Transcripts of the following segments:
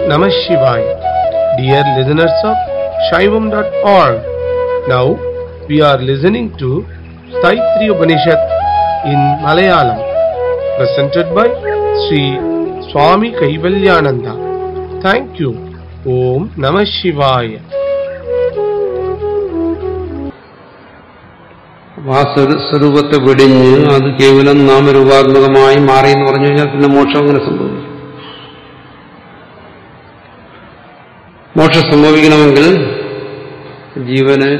Namah Shivaya. Dear listeners of Shaivam.org, now we are listening to Staitri Upanishad in Malayalam, presented by Sri Swami Kaivalyananda. Thank you. Om Namah Shivaya. അപ്പൊ ആ സ്വരു- സ്വരൂപത്തെ വെടിഞ്ഞ് അത് കേവലം നാമരൂപാത്മകമായി മാറി എന്ന് പറഞ്ഞു കഴിഞ്ഞാൽ പിന്നെ മോക്ഷം അങ്ങനെ സംഭവിക്കും മോക്ഷം സംഭവിക്കണമെങ്കിൽ ജീവന്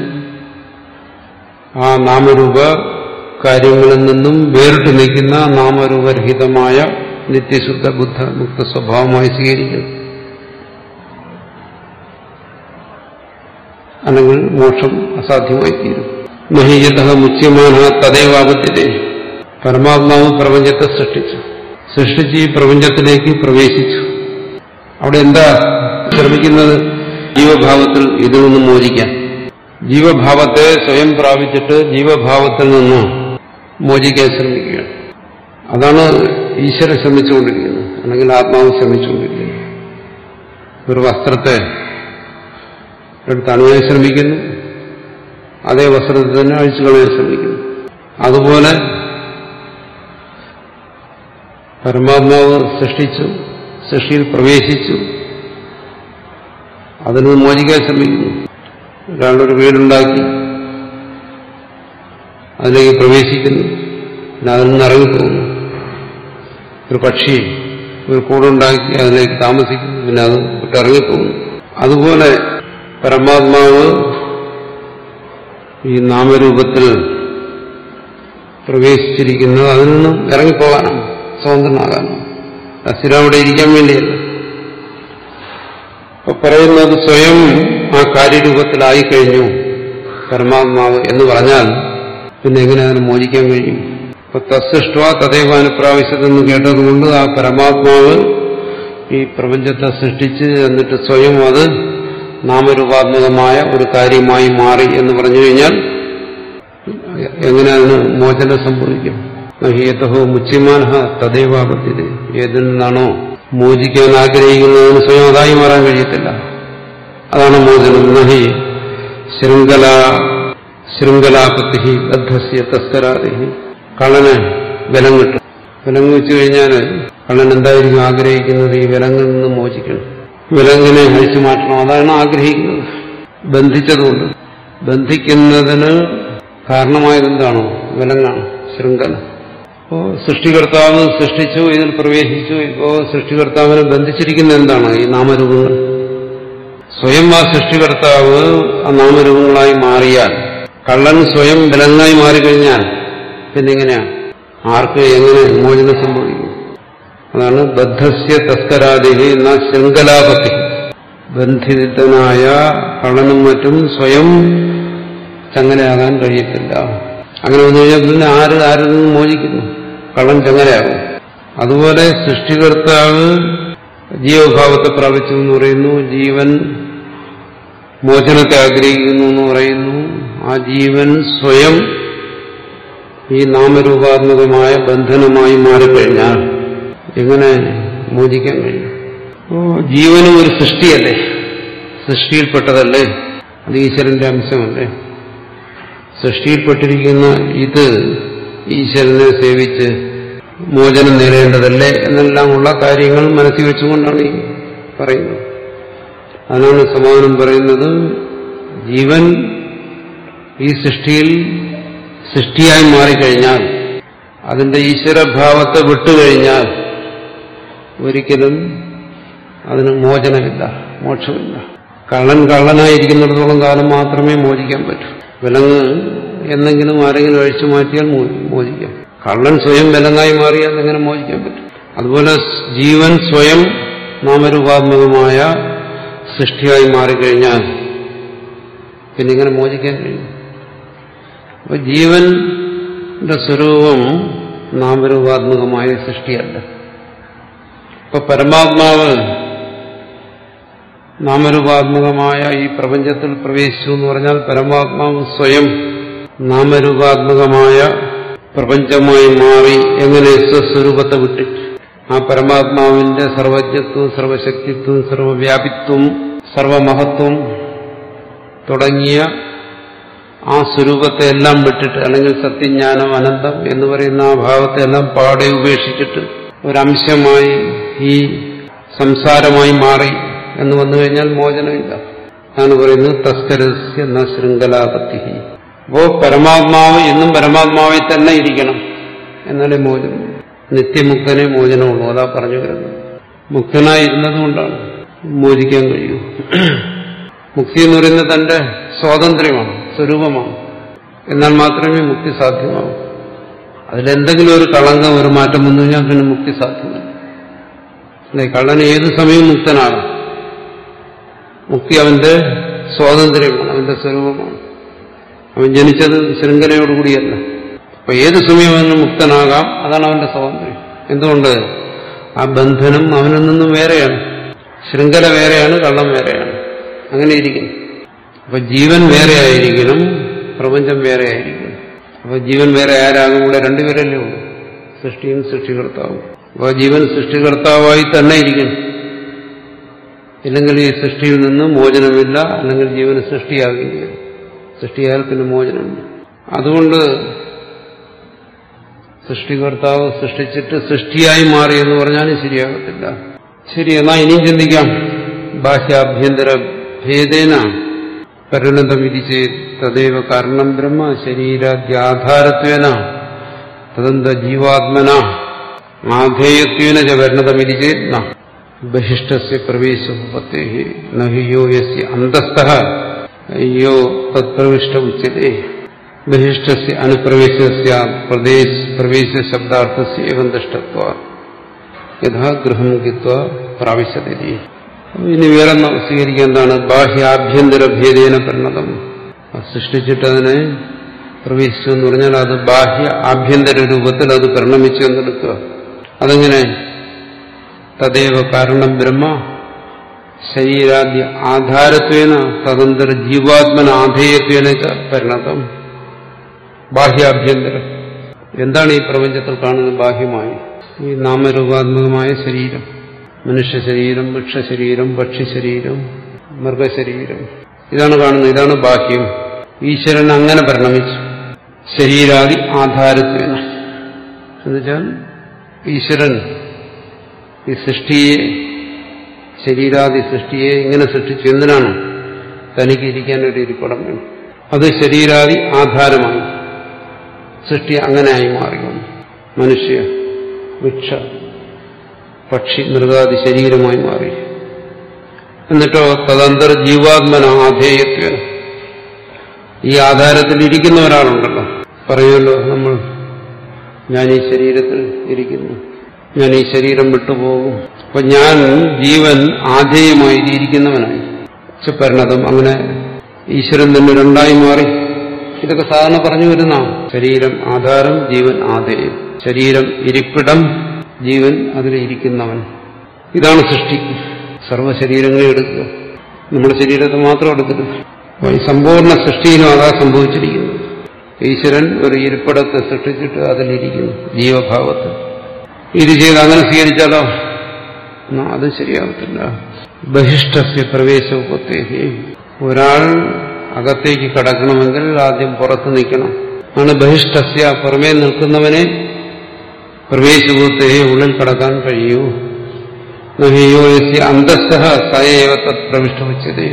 ആ നാമരൂപ കാര്യങ്ങളിൽ നിന്നും വേറിട്ട് നിൽക്കുന്ന നാമരൂപരഹിതമായ നിത്യശുദ്ധ ബുദ്ധ മുക്ത സ്വഭാവമായി സ്വീകരിക്കണം അല്ലെങ്കിൽ മോക്ഷം അസാധ്യമായി തീരും മഹീയത മുച്യമാന തദൈവാപത്തിലെ പരമാത്മാവ് പ്രപഞ്ചത്തെ സൃഷ്ടിച്ചു സൃഷ്ടിച്ച് ഈ പ്രപഞ്ചത്തിലേക്ക് പ്രവേശിച്ചു അവിടെ എന്താ ശ്രമിക്കുന്നത് ജീവഭാവത്തിൽ ഇതിൽ നിന്നും മോചിക്കാൻ ജീവഭാവത്തെ സ്വയം പ്രാപിച്ചിട്ട് ജീവഭാവത്തിൽ നിന്ന് മോചിക്കാൻ ശ്രമിക്കുകയാണ് അതാണ് ഈശ്വരൻ ശ്രമിച്ചുകൊണ്ടിരിക്കുന്നത് അല്ലെങ്കിൽ ആത്മാവ് ശ്രമിച്ചുകൊണ്ടിരിക്കുന്നത് ഒരു വസ്ത്രത്തെ എടുത്ത് അണിയാൻ ശ്രമിക്കുന്നു അതേ വസ്ത്രത്തെ തന്നെ അഴിച്ചു കളയാൻ ശ്രമിക്കുന്നു അതുപോലെ പരമാത്മാവ് സൃഷ്ടിച്ചു സൃഷ്ടിയിൽ പ്രവേശിച്ചു അതിൽ നിന്ന് മോചിക്കാൻ ശ്രമിക്കുന്നു ഒരാളൊരു വീടുണ്ടാക്കി അതിലേക്ക് പ്രവേശിക്കുന്നു പിന്നെ അതിൽ നിന്ന് ഇറങ്ങിപ്പോകുന്നു ഒരു പക്ഷി ഒരു കൂടുണ്ടാക്കി അതിലേക്ക് താമസിക്കുന്നു പിന്നെ അത് വിട്ട് ഇറങ്ങിപ്പോകുന്നു അതുപോലെ പരമാത്മാവ് ഈ നാമരൂപത്തിൽ പ്രവേശിച്ചിരിക്കുന്നത് അതിൽ നിന്നും ഇറങ്ങിപ്പോകാനാണ് സ്വതന്ത്രനാകാനാണ് അസ്ഥിരം അവിടെ ഇരിക്കാൻ വേണ്ടിയല്ല അപ്പൊ പറയുന്നത് സ്വയം ആ കാര്യരൂപത്തിലായി കഴിഞ്ഞു പരമാത്മാവ് എന്ന് പറഞ്ഞാൽ പിന്നെ എങ്ങനെ അതിനെ മോചിക്കാൻ കഴിയും അപ്പൊ തസ്സൃഷ്ട തദൈവ അനുപ്രാവശ്യതെന്ന് കേട്ടതുകൊണ്ട് ആ പരമാത്മാവ് ഈ പ്രപഞ്ചത്തെ സൃഷ്ടിച്ച് എന്നിട്ട് സ്വയം അത് നാമരൂപാത്മകമായ ഒരു കാര്യമായി മാറി എന്ന് പറഞ്ഞു കഴിഞ്ഞാൽ എങ്ങനെ അതിന് മോചനം സംഭവിക്കും നഹിയത്തഹോ മുച്ചിമാനഹ തദൈവാപത്തില് ഏതിൽ നിന്നാണോ മോചിക്കാൻ ആഗ്രഹിക്കുന്നതിന് സ്വയം അതായി മാറാൻ കഴിയത്തില്ല അതാണ് മോചനം നഹി ശൃംഖല ശൃംഖലാപത്തി ബദ്ധസ്യ തസ്കരാതി കള്ളന് ബലം കിട്ടും വിലങ്ങ് വെച്ചു കഴിഞ്ഞാൽ കള്ളൻ എന്തായിരിക്കും ആഗ്രഹിക്കുന്നത് ഈ വിലങ്ങിൽ നിന്ന് മോചിക്കണം വിലങ്ങിനെ അഴിച്ചു മാറ്റണം അതാണ് ആഗ്രഹിക്കുന്നത് ബന്ധിച്ചതുകൊണ്ട് ബന്ധിക്കുന്നതിന് കാരണമായത് എന്താണോ വിലങ്ങാണ് ശൃംഖല അപ്പോ സൃഷ്ടികർത്താവ് സൃഷ്ടിച്ചു ഇതിൽ പ്രവേശിച്ചു ഇപ്പോ സൃഷ്ടികർത്താവിനെ ബന്ധിച്ചിരിക്കുന്ന എന്താണ് ഈ നാമരൂപങ്ങൾ സ്വയം ആ സൃഷ്ടികർത്താവ് ആ നാമരൂപങ്ങളായി മാറിയാൽ കള്ളൻ സ്വയം വിലങ്ങായി മാറിക്കഴിഞ്ഞാൽ പിന്നെ എങ്ങനെയാ ആർക്ക് എങ്ങനെ മോചനം സംഭവിക്കും അതാണ് ബദ്ധസ്യ തസ്കരാദിഹി എന്ന ശൃംഖലാപത്തി ബന്ധിതനായ കള്ളനും മറ്റും സ്വയം ചങ്ങലയാകാൻ കഴിയത്തില്ല അങ്ങനെ വന്നു കഴിഞ്ഞാൽ പിന്നെ ആര് ആരിൽ നിന്ന് മോചിക്കുന്നു കള്ളൻ ചങ്ങലയാകും അതുപോലെ സൃഷ്ടികർത്താവ് ജീവഭാവത്തെ പ്രാപിച്ചു എന്ന് പറയുന്നു ജീവൻ മോചനത്തെ ആഗ്രഹിക്കുന്നു എന്ന് പറയുന്നു ആ ജീവൻ സ്വയം ഈ നാമരൂപാത്മകമായ ബന്ധനമായി മാറിക്കഴിഞ്ഞാൽ എങ്ങനെ മോചിക്കാൻ കഴിയും ഓ ജീവനും ഒരു സൃഷ്ടിയല്ലേ സൃഷ്ടിയിൽപ്പെട്ടതല്ലേ അത് ഈശ്വരന്റെ അംശമല്ലേ സൃഷ്ടിയിൽപ്പെട്ടിരിക്കുന്ന ഇത് ഈശ്വരനെ സേവിച്ച് മോചനം നേടേണ്ടതല്ലേ എന്നെല്ലാമുള്ള കാര്യങ്ങൾ മനസ്സിൽ വെച്ചുകൊണ്ടാണ് ഈ പറയുന്നത് അതിനാണ് സമാധാനം പറയുന്നത് ജീവൻ ഈ സൃഷ്ടിയിൽ സൃഷ്ടിയായി മാറിക്കഴിഞ്ഞാൽ അതിന്റെ ഈശ്വരഭാവത്തെ വിട്ടുകഴിഞ്ഞാൽ ഒരിക്കലും അതിന് മോചനമില്ല മോക്ഷമില്ല കള്ളൻ കള്ളനായിരിക്കുന്നിടത്തോളം കാലം മാത്രമേ മോചിക്കാൻ പറ്റൂ വിലങ്ങ് എന്തെങ്കിലും ആരെങ്കിലും അഴിച്ചു മാറ്റിയാൽ മോ- മോചിക്കാം കള്ളൻ സ്വയം വിലങ്ങായി മാറിയാൽ എങ്ങനെ മോചിക്കാൻ പറ്റും അതുപോലെ ജീവൻ സ്വയം നാമരൂപാത്മകമായ സൃഷ്ടിയായി മാറിക്കഴിഞ്ഞാൽ പിന്നെ ഇങ്ങനെ മോചിക്കാൻ കഴിയും അപ്പൊ ജീവന്റെ സ്വരൂപം നാമരൂപാത്മകമായ സൃഷ്ടിയല്ല ഇപ്പൊ പരമാത്മാവ് നാമരൂപാത്മകമായ ഈ പ്രപഞ്ചത്തിൽ പ്രവേശിച്ചു എന്ന് പറഞ്ഞാൽ പരമാത്മാവ് സ്വയം നാമരൂപാത്മകമായ പ്രപഞ്ചമായി മാറി എങ്ങനെ സ്വസ്വരൂപത്തെ വിട്ടിട്ട് ആ പരമാത്മാവിന്റെ സർവജ്ഞത്വം സർവശക്തിത്വം സർവവ്യാപിത്വം സർവമഹത്വം തുടങ്ങിയ ആ സ്വരൂപത്തെ എല്ലാം വിട്ടിട്ട് അല്ലെങ്കിൽ സത്യജ്ഞാനം അനന്തം എന്ന് പറയുന്ന ആ ഭാവത്തെ എല്ലാം പാടെ ഉപേക്ഷിച്ചിട്ട് ഒരംശമായി ഈ സംസാരമായി മാറി എന്ന് വന്നു കഴിഞ്ഞാൽ മോചനമില്ല അതാണ് പറയുന്നത് തസ്കരസ്യ ന ശൃംഖലാപത്തി അപ്പോ പരമാത്മാവ് എന്നും പരമാത്മാവിൽ തന്നെ ഇരിക്കണം എന്നാലേ മോചനം നിത്യമുക്തനെ മോചനമുള്ളൂ അതാ പറഞ്ഞു വരുന്നത് മുക്തനായി ഇരുന്നത് കൊണ്ടാണ് മോചിക്കാൻ കഴിയൂ മുക്തി എന്ന് പറയുന്നത് തന്റെ സ്വാതന്ത്ര്യമാണ് സ്വരൂപമാണ് എന്നാൽ മാത്രമേ മുക്തി സാധ്യമാവൂ അതിലെന്തെങ്കിലും ഒരു കളങ്കം ഒരു മാറ്റം വന്നു കഴിഞ്ഞാൽ പിന്നെ മുക്തി സാധ്യമല്ല അല്ലെ കള്ളൻ ഏത് സമയവും മുക്തനാകും മുക്തി അവന്റെ സ്വാതന്ത്ര്യമാണ് അവന്റെ സ്വരൂപമാണ് അവൻ ജനിച്ചത് ശൃംഖലയോടുകൂടിയല്ല അപ്പൊ ഏത് സമയം അവന് മുക്തനാകാം അതാണ് അവന്റെ സ്വാതന്ത്ര്യം എന്തുകൊണ്ട് ആ ബന്ധനം അവനിൽ നിന്നും വേറെയാണ് ശൃംഖല വേറെയാണ് കള്ളം വേറെയാണ് അങ്ങനെ ഇരിക്കുന്നു അപ്പൊ ജീവൻ വേറെ ആയിരിക്കണം പ്രപഞ്ചം വേറെ ആയിരിക്കണം അപ്പൊ ജീവൻ വേറെ ആരാകും ഇവിടെ രണ്ടുപേരല്ലേ ഉള്ളൂ സൃഷ്ടിയും സൃഷ്ടികർത്താവും അപ്പൊ ജീവൻ സൃഷ്ടികർത്താവായി തന്നെ ഇരിക്കണം ഇല്ലെങ്കിൽ ഈ സൃഷ്ടിയിൽ നിന്ന് മോചനമില്ല അല്ലെങ്കിൽ ജീവന് സൃഷ്ടിയാകേണ്ടി വരും സൃഷ്ടിയായാൽ പിന്നെ മോചനമില്ല അതുകൊണ്ട് സൃഷ്ടികർത്താവ് സൃഷ്ടിച്ചിട്ട് സൃഷ്ടിയായി മാറി എന്ന് പറഞ്ഞാലും ശരിയാകത്തില്ല ശരി എന്നാ ഇനിയും ചിന്തിക്കാം ബാഹ്യാഭ്യന്തര ഭേദേന പരിണതം ഇത് ചെയ്ത് തദൈവ കാരണം ബ്രഹ്മ ശരീരാദ്യാധാരത്വേന തദന്ത ജീവാത്മന ആധേയത്വേന ച പരിണതം ഇത് ചേത് ബഹിഷ്ടസ്യ പ്രവേശോപത്തേ നഹിയോ യസ്യ അന്തസ്ഥ യോ തത്പ്രവിഷ്ട ഉച്ചതേ ബഹിഷ്ടസ്യ അനുപ്രവേശസ്യ പ്രദേശ പ്രവേശ ശബ്ദാർത്ഥസ്യ ഏവം ദൃഷ്ടത്വ യഥാ ഗൃഹം ഗിത്വ പ്രാവശ്യതി ഇനി വേറെ സ്വീകരിക്കുക എന്താണ് ബാഹ്യാഭ്യന്തര ഭേദേന പരിണതം സൃഷ്ടിച്ചിട്ട് അതിനെ പ്രവേശിച്ചു എന്ന് പറഞ്ഞാൽ അത് ബാഹ്യ ആഭ്യന്തര രൂപത്തിൽ അത് പരിണമിച്ചു എന്നെടുക്കുക അതെങ്ങനെ തദേവ കാരണം ബ്രഹ്മ ശരീരാദ്യ ആധാരത്വേന തദന്തര ജീവാത്മന ആധേയത്വേന പരിണതം ബാഹ്യാഭ്യന്തരം എന്താണ് ഈ പ്രപഞ്ചത്തിൽ കാണുന്നത് ബാഹ്യമായി ഈ നാമരൂപാത്മകമായ ശരീരം മനുഷ്യ ശരീരം വൃക്ഷശരീരം പക്ഷിശരീരം മൃഗശരീരം ഇതാണ് കാണുന്നത് ഇതാണ് ബാഹ്യം ഈശ്വരൻ അങ്ങനെ പരിണമിച്ചു ശരീരാദി ആധാരത്വേന എന്നുവെച്ചാൽ ഈശ്വരൻ ഈ സൃഷ്ടിയെ ശരീരാദി സൃഷ്ടിയെ ഇങ്ങനെ സൃഷ്ടിച്ചു എന്തിനാണ് തനിക്ക് ഇരിക്കാൻ ഒരു ഇരിപ്പിടം വേണം അത് ശരീരാദി ആധാരമായി സൃഷ്ടി അങ്ങനെയായി മാറി വന്നു മനുഷ്യ വൃക്ഷ പക്ഷി മൃഗാദി ശരീരമായി മാറി എന്നിട്ടോ തദന്തർ ജീവാത്മന ആധേയത്വന ഈ ആധാരത്തിൽ ഇരിക്കുന്ന ഒരാളുണ്ടല്ലോ പറയുമല്ലോ നമ്മൾ ഞാൻ ഈ ശരീരത്തിൽ ഇരിക്കുന്നു ഞാൻ ഈ ശരീരം വിട്ടുപോകും അപ്പൊ ഞാൻ ജീവൻ ആധേയമായി ഇരിക്കുന്നവനായി പരിണതം അങ്ങനെ ഈശ്വരൻ തന്നെ രണ്ടായി മാറി ഇതൊക്കെ സാധാരണ പറഞ്ഞു വരുന്ന ശരീരം ആധാരം ജീവൻ ആധേയം ശരീരം ഇരിപ്പിടം ജീവൻ അതിലിരിക്കുന്നവൻ ഇതാണ് സൃഷ്ടി സർവ്വശരീരങ്ങളെ എടുക്കുക നമ്മുടെ ശരീരത്തെ മാത്രം എടുത്തിട്ട് ഈ സമ്പൂർണ്ണ സൃഷ്ടിയിലും അതാ സംഭവിച്ചിരിക്കുന്നു ഈശ്വരൻ ഒരു ഇരിപ്പിടത്തെ സൃഷ്ടിച്ചിട്ട് അതിലിരിക്കുന്നു ജീവഭാവത്ത് ഇത് ചെയ്ത് അങ്ങനെ സ്വീകരിച്ചാലോ അത് ശരിയാകത്തില്ല ബഹിഷ്ടസ്യ പ്രവേശോപത്തേഹി ഒരാൾ അകത്തേക്ക് കടക്കണമെങ്കിൽ ആദ്യം പുറത്ത് നിൽക്കണം ആണ് ബഹിഷ്ടസ്യ പുറമേ നിൽക്കുന്നവനെ പ്രവേശഭൂത്തെ ഉള്ളിൽ കടക്കാൻ കഴിയൂ നഹിയോ യസ്യ അന്തസ്ഥ സയവ തത് പ്രവിഷ്ടവച്ചത്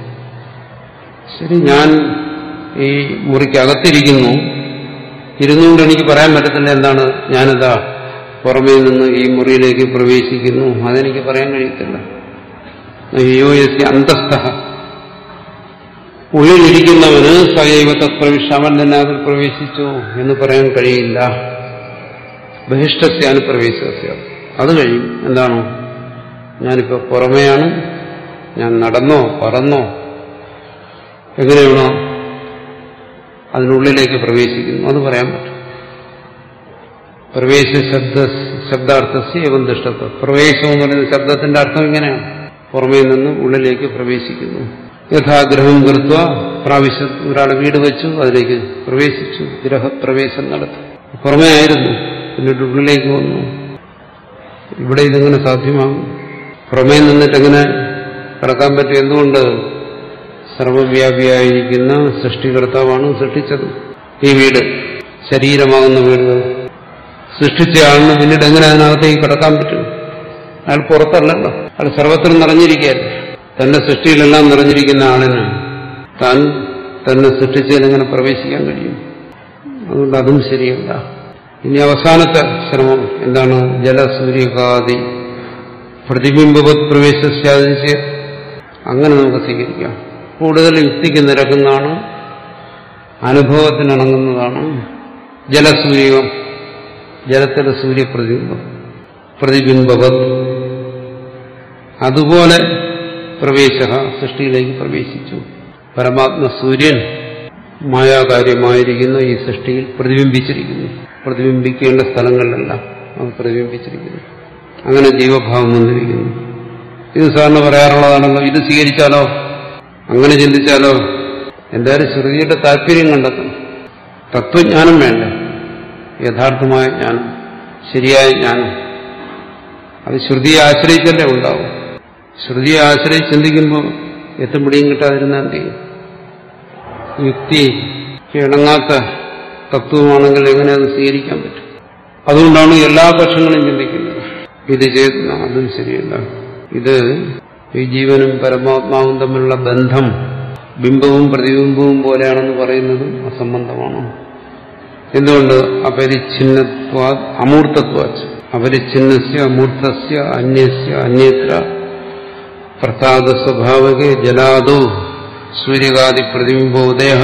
ശരി ഞാൻ ഈ മുറിക്കകത്തിരിക്കുന്നു ഇരുന്നുകൊണ്ട് എനിക്ക് പറയാൻ പറ്റത്തില്ല എന്താണ് ഞാനിതാ പുറമേ നിന്ന് ഈ മുറിയിലേക്ക് പ്രവേശിക്കുന്നു അതെനിക്ക് പറയാൻ കഴിയത്തില്ല നഹിയോ യസ്യ അന്തസ്ഥ ഉള്ളിലിരിക്കുന്നവന് സയവ തത്പ്രവിഷ്ട അവൻ തന്നെ അതിൽ പ്രവേശിച്ചു എന്ന് പറയാൻ കഴിയില്ല ബഹിഷ്ടസ്യാന് പ്രവേശസ്യ അത് കഴിയും എന്താണ് ഞാനിപ്പോ പുറമെയാണ് ഞാൻ നടന്നോ പറന്നോ എങ്ങനെയാണോ അതിനുള്ളിലേക്ക് പ്രവേശിക്കുന്നു അത് പറയാൻ പറ്റും പ്രവേശ ശബ്ദ ശബ്ദാർത്ഥസ്യ ഏവം ദുഷ്ടത്വം പ്രവേശം എന്ന് പറയുന്ന ശബ്ദത്തിന്റെ അർത്ഥം ഇങ്ങനെയാണ് പുറമേ നിന്ന് ഉള്ളിലേക്ക് പ്രവേശിക്കുന്നു യഥാഗ്രഹം കൃത്വ പ്രാവശ്യ ഒരാൾ വീട് വെച്ചു അതിലേക്ക് പ്രവേശിച്ചു ഗ്രഹപ്രവേശം നടത്തി പുറമേ ആയിരുന്നു പിന്നീട് ഉള്ളിലേക്ക് വന്നു ഇവിടെ ഇതെങ്ങനെ സാധ്യമാകും പുറമേ നിന്നിട്ട് എങ്ങനെ കടക്കാൻ പറ്റും എന്തുകൊണ്ട് സർവവ്യാപിയായിരിക്കുന്ന സൃഷ്ടികർത്താവാണ് സൃഷ്ടിച്ചത് ഈ വീട് ശരീരമാകുന്ന വീട് സൃഷ്ടിച്ച ആളിന് പിന്നീട് എങ്ങനെ അതിനകത്തേക്ക് കടക്കാൻ പറ്റും അയാൾ പുറത്തല്ലല്ലോ അയാൾ സർവത്ര നിറഞ്ഞിരിക്കുകയല്ലേ തന്റെ സൃഷ്ടിയിലെല്ലാം നിറഞ്ഞിരിക്കുന്ന ആളിന് താൻ തന്നെ സൃഷ്ടിച്ചതിൽ എങ്ങനെ പ്രവേശിക്കാൻ കഴിയും അതുകൊണ്ട് അതും ശരിയല്ല ഇനി അവസാനത്തെ ശ്രമം എന്താണ് ജലസൂര്യകാതി പ്രതിബിംബവത് പ്രവേശിച്ച് അങ്ങനെ നമുക്ക് സ്വീകരിക്കാം കൂടുതൽ യുക്തിക്ക് നിരക്കുന്നതാണ് അനുഭവത്തിനിണങ്ങുന്നതാണ് ജലസൂര്യം ജലത്തിലെ സൂര്യപ്രതിബിംബം പ്രതിബിംബവത് അതുപോലെ പ്രവേശ സൃഷ്ടിയിലേക്ക് പ്രവേശിച്ചു പരമാത്മ സൂര്യൻ മായാകാര്യമായിരിക്കുന്ന ഈ സൃഷ്ടിയിൽ പ്രതിബിംബിച്ചിരിക്കുന്നു പ്രതിബിംബിക്കേണ്ട സ്ഥലങ്ങളിലെല്ലാം അത് പ്രതിബിംബിച്ചിരിക്കുന്നു അങ്ങനെ ജീവഭാവം വന്നിരിക്കുന്നു ഇത് സാറിന് പറയാറുള്ളതാണല്ലോ ഇത് സ്വീകരിച്ചാലോ അങ്ങനെ ചിന്തിച്ചാലോ എന്തായാലും ശ്രുതിയുടെ താല്പര്യം കണ്ടെത്തണം തത്വജ്ഞാനം വേണ്ട യഥാർത്ഥമായ ജ്ഞാനം ശരിയായ ജ്ഞാനം അത് ശ്രുതിയെ ആശ്രയിച്ചല്ലേ ഉണ്ടാവും ശ്രുതിയെ ആശ്രയിച്ച് ചിന്തിക്കുമ്പോൾ എത്തും പിടിയും കിട്ടാതിരുന്നാൽ എന്ത് ചെയ്യും യുക്തിക്ക് ഇണങ്ങാത്ത തത്വമാണെങ്കിൽ എങ്ങനെ അത് സ്വീകരിക്കാൻ പറ്റും അതുകൊണ്ടാണ് എല്ലാ പക്ഷങ്ങളും ചിന്തിക്കുന്നത് ഇത് ചെയ്ത് അതും ശരിയല്ല ഇത് ഈ ജീവനും പരമാത്മാവും തമ്മിലുള്ള ബന്ധം ബിംബവും പ്രതിബിംബവും പോലെയാണെന്ന് പറയുന്നതും അസംബന്ധമാണ് എന്തുകൊണ്ട് അപരിച്ഛിന്നത്വ അമൂർത്തത്വാച്ച് അപരിച്ഛിന്നസ്യ അമൂർത്തസ്യ അന്യസ്യ അന്യത്ര പ്രസാദ സ്വഭാവകെ ജലാദോ സൂര്യകാതി പ്രതിബിംബോദയ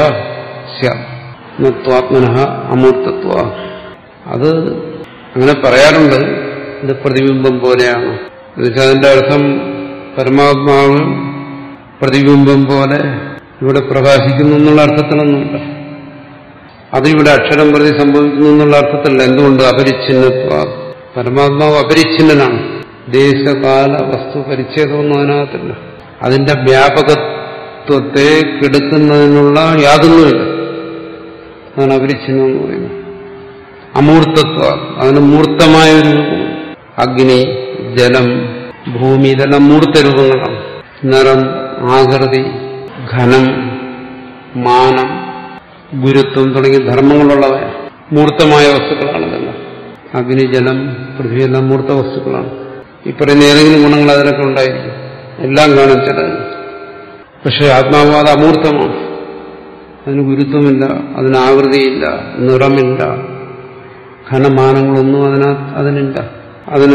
സ്യാത്മന അമൂർത്തത്വ അത് അങ്ങനെ പറയാറുണ്ട് ഇത് പ്രതിബിംബം പോലെയാണ് എന്നുവെച്ചാൽ അതിന്റെ അർത്ഥം പരമാത്മാവ് പ്രതിബിംബം പോലെ ഇവിടെ പ്രകാശിക്കുന്നു എന്നുള്ള അർത്ഥത്തിലൊന്നുമില്ല അതിവിടെ അക്ഷരം പ്രതി സംഭവിക്കുന്നു എന്നുള്ള അർത്ഥത്തിലല്ല എന്തുകൊണ്ട് അപരിച്ഛിന്നത്വ പരമാത്മാവ് അപരിച്ഛിന്നനാണ് ദേശകാല വസ്തു പരിച്ഛേദമൊന്നും അതിനകത്തില്ല അതിന്റെ വ്യാപകത്വത്തെ കെടുക്കുന്നതിനുള്ള യാതൊന്നുമില്ല അതാണ് അപരിച്ഛിന്നം എന്ന് പറയുന്നത് അമൂർത്തത്വ അതിന് മൂർത്തമായ ഒരു അഗ്നി ജലം ഭൂമി ഇതെല്ലാം മൂർത്ത രൂപങ്ങളാണ് നിറം ആകൃതി ഘനം മാനം ഗുരുത്വം തുടങ്ങിയ ധർമ്മങ്ങളുള്ളവ മൂർത്തമായ വസ്തുക്കളാണ് ഇതെല്ലാം അഗ്നി ജലം പൃഥ്വി എല്ലാം മൂർത്ത വസ്തുക്കളാണ് ഈ പറയുന്ന ഏതെങ്കിലും ഗുണങ്ങൾ അതിലൊക്കെ ഉണ്ടായിരിക്കും എല്ലാം കാണും ചിലത് പക്ഷെ ആത്മാവ് അത് അമൂർത്തമാണ് അതിന് ഗുരുത്വമില്ല അതിന് ആകൃതിയില്ല നിറമില്ല ഘനമാനങ്ങളൊന്നും അതിനകത്ത് അതിനില്ല അതിന്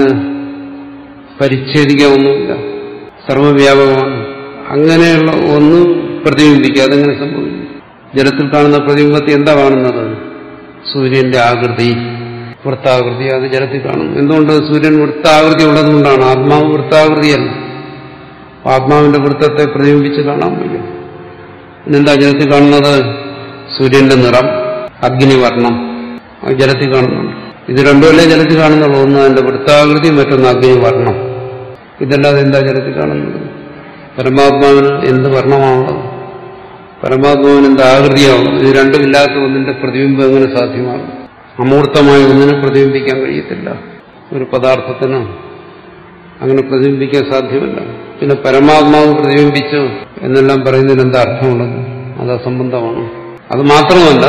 പരിച്ഛേദിക്കാനൊന്നുമില്ല സർവവ്യാപകമാണ് അങ്ങനെയുള്ള ഒന്നും പ്രതിബിംബിക്കുക അതെങ്ങനെ സംഭവിക്കും ജലത്തിൽ കാണുന്ന പ്രതിബിംബത്തെ എന്താ കാണുന്നത് സൂര്യന്റെ ആകൃതി വൃത്താകൃതി അത് ജലത്തിൽ കാണുന്നു എന്തുകൊണ്ട് സൂര്യൻ വൃത്താകൃതി ഉള്ളതുകൊണ്ടാണ് ആത്മാവ് വൃത്താകൃതിയല്ല ആത്മാവിന്റെ വൃത്തത്തെ പ്രതിബിംബിച്ച് കാണാൻ വയ്യ പിന്നെന്താ ജലത്തിൽ കാണുന്നത് സൂര്യന്റെ നിറം അഗ്നിവർണം അത് ജലത്തിൽ കാണുന്നുണ്ട് ഇത് രണ്ടുമല്ലേ ജലത്തിൽ കാണുന്നുള്ളൂ ഒന്ന് അതിന്റെ വൃത്താകൃതി മറ്റൊന്ന് അഗ്നിവർണം ഇതല്ലാതെ എന്താ ജലത്തിൽ കാണുന്നത് പരമാത്മാവിന് എന്ത് വർണ്ണമാണുള്ളത് പരമാത്മാവിന് എന്ത് ആകൃതിയാവും ഇത് രണ്ടുമില്ലാത്ത ഒന്നിന്റെ പ്രതിബിംബം എങ്ങനെ സാധ്യമാകും അമൂർത്തമായ ഒന്നിനെ പ്രതിബിംബിക്കാൻ കഴിയത്തില്ല ഒരു പദാർത്ഥത്തിന് അങ്ങനെ പ്രതിബിംബിക്കാൻ സാധ്യമല്ല പിന്നെ പരമാത്മാവ് പ്രതിബിംബിച്ചു എന്നെല്ലാം പറയുന്നതിന് എന്താ അർത്ഥമുള്ളത് അത് അസംബന്ധമാണ് അത് മാത്രമല്ല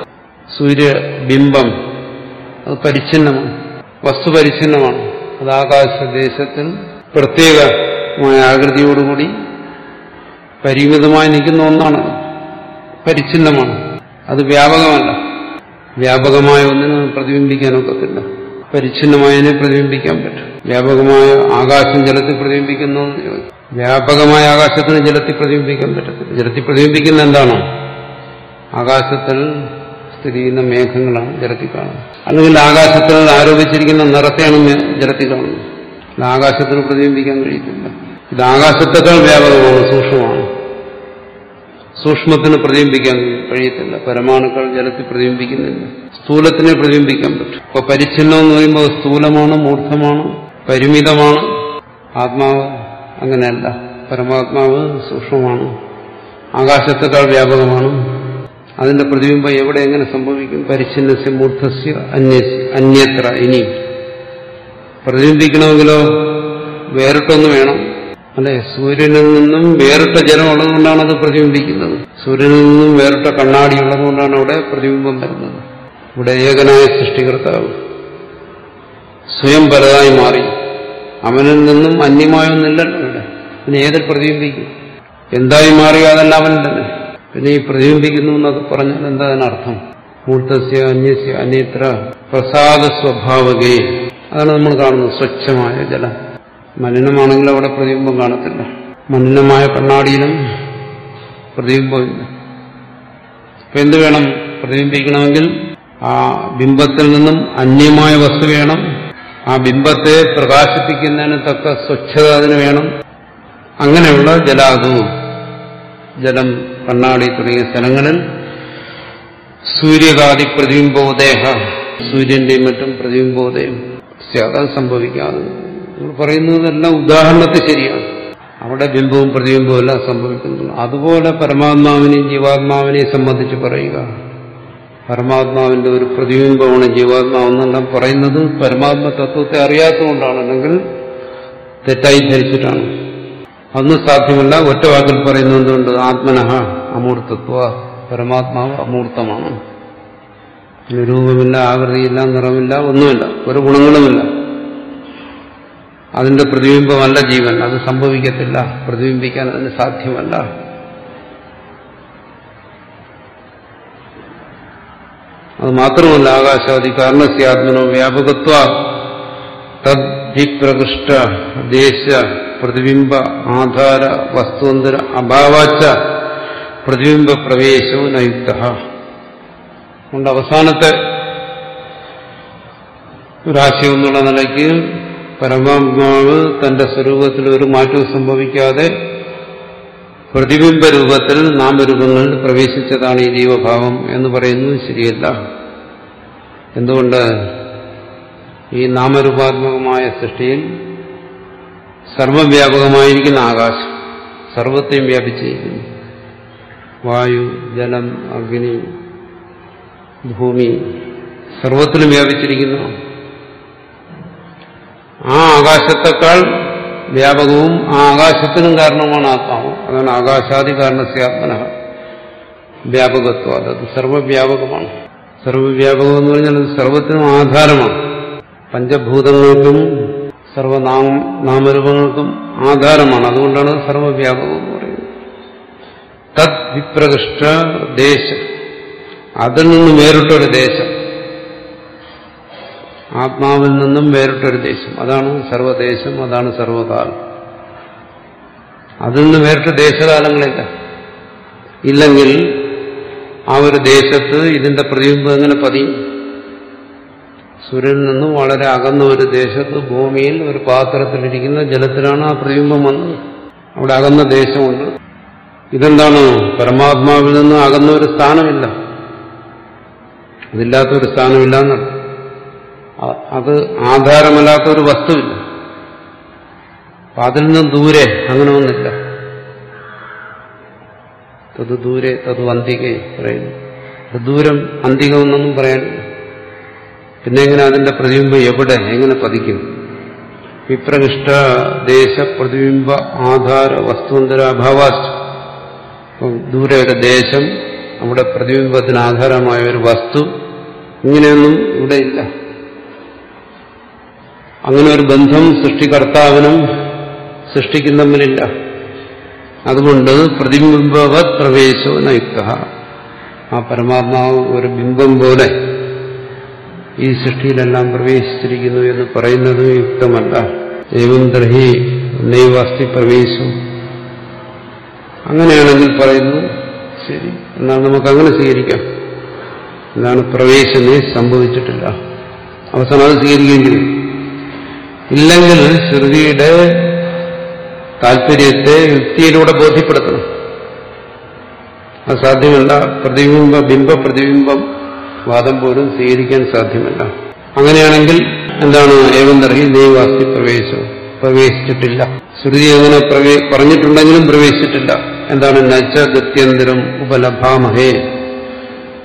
സൂര്യബിംബം അത് പരിച്ഛിന്നമാണ് വസ്തു പരിച്ഛിന്നമാണ് അത് ആകാശദേശത്തിൽ പ്രത്യേകമായ ആകൃതിയോടുകൂടി പരിമിതമായി നിൽക്കുന്ന ഒന്നാണ് പരിച്ഛിന്നമാണ് അത് വ്യാപകമല്ല വ്യാപകമായ ഒന്നിനെ പ്രതിബിംബിക്കാൻ ഒക്കത്തില്ല പരിച്ഛിന്നമായതിനെ പ്രതിബിംബിക്കാൻ പറ്റും വ്യാപകമായ ആകാശം ജലത്തിൽ പ്രതിബിംബിക്കുന്നു എന്ന് ചോദിക്കും. വ്യാപകമായ ആകാശത്തിന് ജലത്തിൽ പ്രതിബിംബിക്കാൻ പറ്റത്തില്ല ജലത്തിൽ പ്രതിബിംബിക്കുന്ന എന്താണ് ആകാശത്തിൽ സ്ഥിതി ചെയ്യുന്ന മേഘങ്ങളാണ് ജലത്തിൽ കാണുന്നത് അല്ലെങ്കിൽ ആകാശത്തിൽ ആരോപിച്ചിരിക്കുന്ന നിറത്തെയാണ് മേ- ജലത്തിൽ കാണുന്നത് ഇത് ആകാശത്തിന് പ്രതിബിംബിക്കാൻ കഴിയത്തില്ല ഇത് ആകാശത്തെക്കാൾ വ്യാപകമാണ് സൂക്ഷ്മമാണ് സൂക്ഷ്മത്തിന് പ്രതിബിംബിക്കാൻ കഴിയത്തില്ല പരമാണുക്കൾ ജലത്തിൽ പ്രതിബിംബിക്കുന്നില്ല സ്ഥൂലത്തിനെ പ്രതിബിംബിക്കാൻ പറ്റും അപ്പൊ പരിച്ഛിന്നം എന്ന് പറയുമ്പോൾ സ്ഥൂലമാണ് മൂർദ്ധമാണ് പരിമിതമാണ് ആത്മാവ് അങ്ങനെയല്ല പരമാത്മാവ് സൂക്ഷ്മമാണ് ആകാശത്തെക്കാൾ വ്യാപകമാണ് അതിന്റെ പ്രതിബിംബം എവിടെ എങ്ങനെ സംഭവിക്കും പരിച്ഛിന്നസ്യ മൂർദ്ധസ്യ അന്യസ്യ അന്യത്ര ഇനി പ്രതിബിംബിക്കണമെങ്കിലോ വേറിട്ടൊന്ന് വേണം അല്ലെ സൂര്യനിൽ നിന്നും വേറിട്ട ജലം ഉള്ളതുകൊണ്ടാണ് അത് പ്രതിബിംബിക്കുന്നത് സൂര്യനിൽ നിന്നും വേറിട്ട കണ്ണാടി ഉള്ളതുകൊണ്ടാണ് അവിടെ പ്രതിബിംബം വരുന്നത് ഇവിടെ ഏകനായ സൃഷ്ടികർത്താവ് സ്വയം പലതായി മാറി അവനിൽ നിന്നും അന്യമായൊന്നില്ലല്ലോ ഇവിടെ പിന്നെ ഏതിൽ പ്രതിബിംബിക്കും എന്തായി മാറിയോ അതല്ല അവൻ തന്നെ പിന്നെ ഈ പ്രതിബിംബിക്കുന്നു എന്നൊക്കെ പറഞ്ഞാൽ എന്താ അതിനർത്ഥം മൂർത്തസ്യ അന്യസ്യ അന്യത്ര പ്രസാദ സ്വഭാവകേ അതാണ് നമ്മൾ കാണുന്നത് സ്വച്ഛമായ ജലം മലിനമാണെങ്കിൽ അവിടെ പ്രതിബിംബം കാണത്തില്ല മലിനമായ കണ്ണാടിയിലും പ്രതിബിംബമില്ല അപ്പൊ എന്ത് വേണം പ്രതിബിംബിക്കണമെങ്കിൽ ആ ബിംബത്തിൽ നിന്നും അന്യമായ വസ്തു വേണം ആ ബിംബത്തെ പ്രകാശിപ്പിക്കുന്നതിന് തക്ക സ്വച്ഛത അതിന് വേണം അങ്ങനെയുള്ള ജലാതു ജലം കണ്ണാടി തുടങ്ങിയ സ്ഥലങ്ങളിൽ സൂര്യകാതി പ്രതിബിംബോദേഹ സൂര്യന്റെയും മറ്റും പ്രതിബിംബോദയം അത് സംഭവിക്കാതെ നമ്മൾ പറയുന്നതെല്ലാം ഉദാഹരണത്തിൽ ശരിയാണ് അവിടെ ബിംബവും പ്രതിബിംബവും എല്ലാം സംഭവിക്കുന്നു അതുപോലെ പരമാത്മാവിനെയും ജീവാത്മാവിനെയും സംബന്ധിച്ച് പറയുക പരമാത്മാവിന്റെ ഒരു പ്രതിബിംബമാണ് ജീവാത്മാവെന്നെല്ലാം പറയുന്നത് പരമാത്മ തത്വത്തെ അറിയാത്തതുകൊണ്ടാണ് അല്ലെങ്കിൽ തെറ്റായി ധരിച്ചിട്ടാണ് അതൊന്നും സാധ്യമല്ല ഒറ്റ വാക്കിൽ പറയുന്നത് എന്തുകൊണ്ട് ആത്മനഹ അമൂർത്തത്വ പരമാത്മാവ് അമൂർത്തമാണ് അതിന് രൂപമില്ല ആകൃതിയില്ല നിറമില്ല ഒന്നുമില്ല ഒരു ഗുണങ്ങളുമില്ല അതിന്റെ പ്രതിബിംബമല്ല ജീവൻ അത് സംഭവിക്കത്തില്ല പ്രതിബിംബിക്കാൻ അതിന് സാധ്യമല്ല അത് മാത്രമല്ല ആകാശാദി കാരണസ്യാത്മനോ വ്യാപകത്വ തദ്വിപ്രകൃഷ്ട ദേശ പ്രതിബിംബ ആധാര വസ്തുവന്തര അഭാവാച്ച പ്രതിബിംബ പ്രവേശവും നയുക്ത അതുകൊണ്ട് അവസാനത്തെ ഒരാശയം എന്നുള്ള നിലയ്ക്ക് പരമാത്മാവ് തന്റെ സ്വരൂപത്തിൽ ഒരു മാറ്റവും സംഭവിക്കാതെ പ്രതിബിംബ രൂപത്തിൽ നാമരൂപങ്ങളിൽ പ്രവേശിച്ചതാണ് ഈ ജീവഭാവം എന്ന് പറയുന്നത് ശരിയല്ല എന്തുകൊണ്ട് ഈ നാമരൂപാത്മകമായ സൃഷ്ടിയിൽ സർവവ്യാപകമായിരിക്കുന്ന ആകാശം സർവത്തെയും വ്യാപിച്ചിരിക്കുന്നു വായു ജലം അഗ്നി ഭൂമി സർവത്തിലും വ്യാപിച്ചിരിക്കുന്നു ആ ആകാശത്തെക്കാൾ വ്യാപകവും ആ ആകാശത്തിനും കാരണമാണ് ആത്മാവ് അതാണ് ആകാശാദി കാരണസ്യാത്മന വ്യാപകത്വം അത് സർവവ്യാപകമാണ് സർവവ്യാപകം എന്ന് പറഞ്ഞാൽ അത് സർവത്തിനും ആധാരമാണ് പഞ്ചഭൂതങ്ങൾക്കും സർവനാമ നാമരൂപങ്ങൾക്കും ആധാരമാണ് അതുകൊണ്ടാണ് അത് സർവവ്യാപകം എന്ന് പറയുന്നത് തത് വിപ്രകൃഷ്ട ദേശം അതിൽ നിന്നും വേറിട്ടൊരു ദേശം ആത്മാവിൽ നിന്നും വേറിട്ടൊരു ദേശം അതാണ് സർവദേശം അതാണ് സർവകാലം അതിൽ നിന്ന് വേറിട്ട ദേശകാലങ്ങളില്ല ഇല്ലെങ്കിൽ ആ ഒരു ദേശത്ത് ഇതിന്റെ പ്രതിബിംബം എങ്ങനെ പതിയും സൂര്യനിൽ നിന്നും വളരെ അകന്ന ഒരു ദേശത്ത് ഭൂമിയിൽ ഒരു പാത്രത്തിലിരിക്കുന്ന ജലത്തിലാണ് ആ പ്രതിബിംബം വന്നത് അവിടെ അകന്ന ദേശമുണ്ട് ഇതെന്താണ് പരമാത്മാവിൽ നിന്ന് അകന്ന ഒരു സ്ഥാനമില്ല അതില്ലാത്ത ഒരു സ്ഥാനമില്ല എന്നാണ് അത് ആധാരമല്ലാത്ത ഒരു വസ്തുവില്ല അപ്പൊ അതിൽ നിന്നും ദൂരെ അങ്ങനെ ഒന്നില്ല തത് ദൂരെ തത് അന്തികെ പറയുന്നു അത് ദൂരം അന്തികമെന്നൊന്നും പറയാനില്ല പിന്നെ എങ്ങനെ അതിന്റെ പ്രതിബിംബം എവിടെ എങ്ങനെ പതിക്കും വിപ്രകൃഷ്ട ദേശ പ്രതിബിംബ ആധാര വസ്തുവന്തര അഭാവാസ് ദൂരെ ഒരു ദേശം അവിടെ പ്രതിബിംബത്തിന് ആധാരമായ ഒരു വസ്തു ഇങ്ങനെയൊന്നും ഇവിടെ ഇല്ല അങ്ങനെ ഒരു ബന്ധം സൃഷ്ടികർത്താവിനും സൃഷ്ടിക്കും തമ്മിലില്ല അതുകൊണ്ട് പ്രതിബിംബവത് പ്രവേശോ നയുക്ത ആ പരമാത്മാവ് ഒരു ബിംബം പോലെ ഈ സൃഷ്ടിയിലെല്ലാം പ്രവേശിച്ചിരിക്കുന്നു എന്ന് പറയുന്നത് യുക്തമല്ല ഏവം ദ്രഹി നൈവാസ്തി പ്രവേശം അങ്ങനെയാണെങ്കിൽ പറയുന്നു ശരി എന്നാൽ നമുക്ക് അങ്ങനെ സ്വീകരിക്കാം എന്താണ് പ്രവേശനെ സംഭവിച്ചിട്ടില്ല അവസാനം അത് സ്വീകരിക്കേണ്ടി വരും ഇല്ലെങ്കിൽ ശ്രുതിയുടെ താല്പര്യത്തെ യുക്തിയിലൂടെ ബോധ്യപ്പെടുത്തണം അത് സാധ്യമല്ല പ്രതിബിംബ ബിംബ പ്രതിബിംബം വാദം പോലും സ്വീകരിക്കാൻ സാധ്യമല്ല അങ്ങനെയാണെങ്കിൽ എന്താണ് ഏവം തർഹി ദൈവാസ്തി പ്രവേശം പ്രവേശിച്ചിട്ടില്ല ശ്രുതി അങ്ങനെ പറഞ്ഞിട്ടുണ്ടെങ്കിലും പ്രവേശിച്ചിട്ടില്ല എന്താണ് നച്ച ഗത്യന്തരം ഉപലഭാമഹേ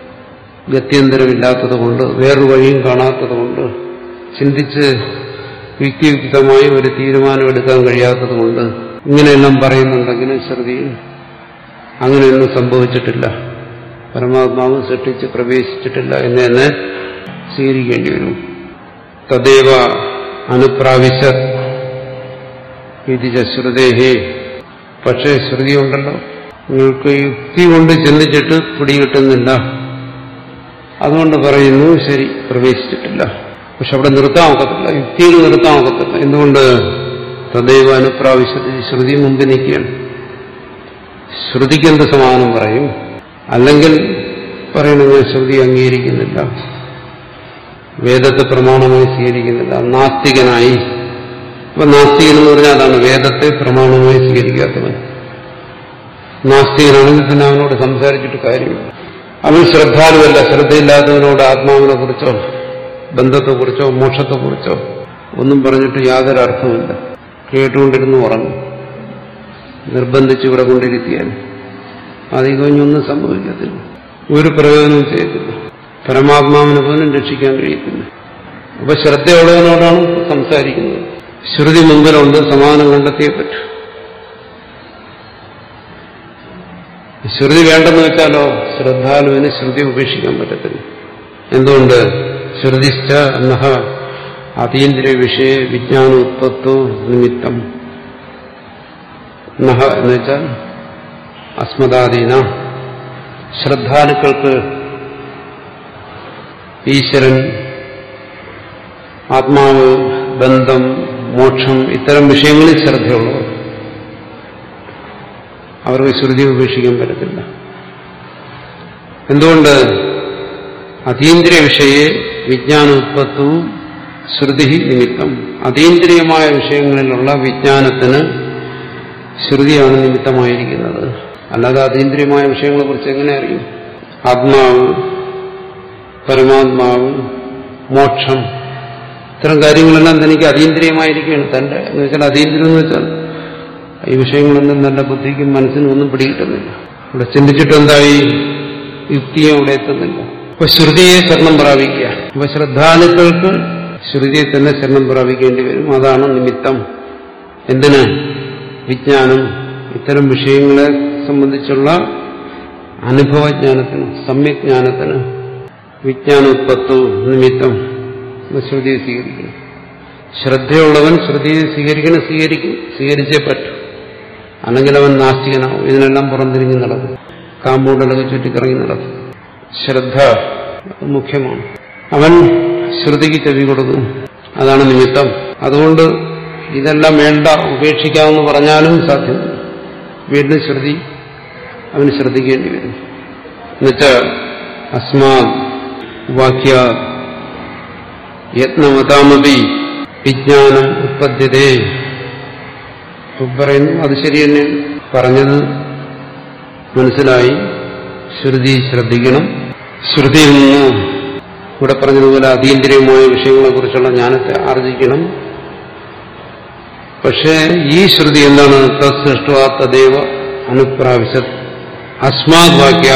ഗത്യന്തരമില്ലാത്തത് കൊണ്ട് വേറൊരു വഴിയും കാണാത്തത് കൊണ്ട് ചിന്തിച്ച് യുക്തിയുക്തമായി ഒരു തീരുമാനം എടുക്കാൻ കഴിയാത്തതുകൊണ്ട് ഇങ്ങനെയെല്ലാം പറയുന്നുണ്ടെങ്കിലും ശ്രുതിയിൽ അങ്ങനെയൊന്നും സംഭവിച്ചിട്ടില്ല പരമാത്മാവ് സൃഷ്ടിച്ച് പ്രവേശിച്ചിട്ടില്ല എന്ന് തന്നെ സ്വീകരിക്കേണ്ടി വരും തദ്ദേവ അനുപ്രാവശ്യ വിധിച്ച ശ്രുതേഹേ പക്ഷേ ശ്രുതി ഉണ്ടല്ലോ നിങ്ങൾക്ക് യുക്തി കൊണ്ട് ചിന്തിച്ചിട്ട് പിടികിട്ടുന്നില്ല അതുകൊണ്ട് പറയുന്നു ശരി പ്രവേശിച്ചിട്ടില്ല പക്ഷെ അവിടെ നിർത്താൻ ഒക്കത്തില്ല യുക്തിയിൽ നിർത്താൻ ഒക്കത്തില്ല എന്തുകൊണ്ട് തദൈവ അനുപ്രാവശ്യത്തിൽ ശ്രുതി മുമ്പ് നിൽക്കുകയാണ് ശ്രുതിക്ക് എന്ത് സമാധാനം പറയും അല്ലെങ്കിൽ പറയണെങ്കിൽ ശ്രുതി അംഗീകരിക്കുന്നില്ല വേദത്തെ പ്രമാണമായി സ്വീകരിക്കുന്നില്ല നാസ്തികനായി അപ്പൊ നാസ്തികൻ എന്ന് പറഞ്ഞാൽ അതാണ് വേദത്തെ പ്രമാണമായി സ്വീകരിക്കാത്തവൻ നാസ്തികനാണെങ്കിൽ തന്നെ അവനോട് സംസാരിച്ചിട്ട് കാര്യമില്ല അവൻ ശ്രദ്ധാലുവല്ല ശ്രദ്ധയില്ലാത്തവനോട് ആത്മാവിനെ കുറിച്ചോ ബന്ധത്തെക്കുറിച്ചോ മോക്ഷത്തെക്കുറിച്ചോ ഒന്നും പറഞ്ഞിട്ട് യാതൊരു അർത്ഥമില്ല കേട്ടുകൊണ്ടിരുന്ന് ഉറങ്ങും നിർബന്ധിച്ച് ഇവിടെ കൊണ്ടിരുത്തിയാൽ അധികമൊന്നും സംഭവിക്കത്തില്ല ഒരു പ്രയോജനവും ചെയ്യത്തില്ല പരമാത്മാവിനെ പോലും രക്ഷിക്കാൻ കഴിയത്തില്ല അപ്പൊ ശ്രദ്ധയുള്ളവനോടാണ് സംസാരിക്കുന്നത് ശ്രുതി മുമ്പിലുണ്ട് സമാനം കണ്ടെത്തിയേ പറ്റൂ ശ്രുതി വേണ്ടെന്ന് വെച്ചാലോ ശ്രദ്ധാലുവിന് ശ്രുതി ഉപേക്ഷിക്കാൻ പറ്റത്തില്ല എന്തുകൊണ്ട് ശ്രുതിശ്ച നഹ അതീന്ദ്രിയ വിഷയ വിജ്ഞാന ഉത്പത്തോ നിമിത്തം നഹ എന്ന് വെച്ചാൽ അസ്മദാദീന ശ്രദ്ധാലുക്കൾക്ക് ഈശ്വരൻ ആത്മാവ് ബന്ധം മോക്ഷം ഇത്തരം വിഷയങ്ങളിൽ ശ്രദ്ധയുള്ളവർ അവർക്ക് ശ്രുതി ഉപേക്ഷിക്കാൻ പറ്റത്തില്ല എന്തുകൊണ്ട് അതീന്ദ്രിയ വിഷയെ വിജ്ഞാന ഉത്പത്തവും ശ്രുതി നിമിത്തം അതീന്ദ്രിയമായ വിഷയങ്ങളിലുള്ള വിജ്ഞാനത്തിന് ശ്രുതിയാണ് നിമിത്തമായിരിക്കുന്നത് അല്ലാതെ അതീന്ദ്രിയമായ വിഷയങ്ങളെ കുറിച്ച് എങ്ങനെ അറിയും ആത്മാവ് പരമാത്മാവ് മോക്ഷം ഇത്തരം കാര്യങ്ങളെല്ലാം തനിക്ക് അതീന്ദ്രിയമായിരിക്കുകയാണ് തന്റെ എന്ന് വെച്ചാൽ അതീന്ദ്രിയം എന്ന് വെച്ചാൽ ഈ വിഷയങ്ങളൊന്നും തന്റെ ബുദ്ധിക്കും മനസ്സിനും ഒന്നും പിടികിട്ടുന്നില്ല ഇവിടെ ചിന്തിച്ചിട്ട് എന്തായി യുക്തിയെ അവിടെ എത്തുന്നില്ല അപ്പൊ ശ്രുതിയെ ശരണം പ്രാപിക്കുക അപ്പൊ ശ്രദ്ധാലുക്കൾക്ക് ശ്രുതിയെ തന്നെ ശരണം പ്രാപിക്കേണ്ടി വരും അതാണ് നിമിത്തം എന്തിന് വിജ്ഞാനം ഇത്തരം വിഷയങ്ങളെ സംബന്ധിച്ചുള്ള അനുഭവജ്ഞാനത്തിന് സമ്യജ്ഞാനത്തിന് വിജ്ഞാനോത്പത്തോ നിമിത്തം ശ്രുതിയെ സ്വീകരിക്കണം ശ്രദ്ധയുള്ളവൻ ശ്രുതിയെ സ്വീകരിക്കണം സ്വീകരിക്കും സ്വീകരിച്ചേ പറ്റൂ അല്ലെങ്കിൽ അവൻ നാസ്തികനാവും ഇതിനെല്ലാം പുറംതിരിഞ്ഞ് നടക്കും കാമ്പൗണ്ടിലൊക്കെ ചുറ്റിക്കറങ്ങി നടക്കും ശ്രദ്ധ മുഖ്യമാണ് അവൻ ശ്രുതിക്ക് ചെവി കൊടുക്കും അതാണ് നിമിത്തം അതുകൊണ്ട് ഇതെല്ലാം വേണ്ട ഉപേക്ഷിക്കാമെന്ന് പറഞ്ഞാലും സാധ്യമല്ല വീണ്ടും ശ്രുതി അവന് ശ്രദ്ധിക്കേണ്ടി വരും എന്നുവെച്ചാൽ അസ്മാ വാക്യ യത്നമതാമപി വിജ്ഞാനം ഉത്പദ്യതേ പറയുന്നു അത് ശരി തന്നെ പറഞ്ഞത് മനസ്സിലായി ശ്രുതി ശ്രദ്ധിക്കണം ശ്രുതിയിൽ നിന്ന് ഇവിടെ പറഞ്ഞതുപോലെ അതീന്ദ്രിയമായ വിഷയങ്ങളെ കുറിച്ചുള്ള ജ്ഞാനത്തെ ആർജിക്കണം പക്ഷേ ഈ ശ്രുതി എന്താണ് തത്സൃഷ്ട തദേവ അനുപ്രാവശ്യ അസ്മാത് വാക്യ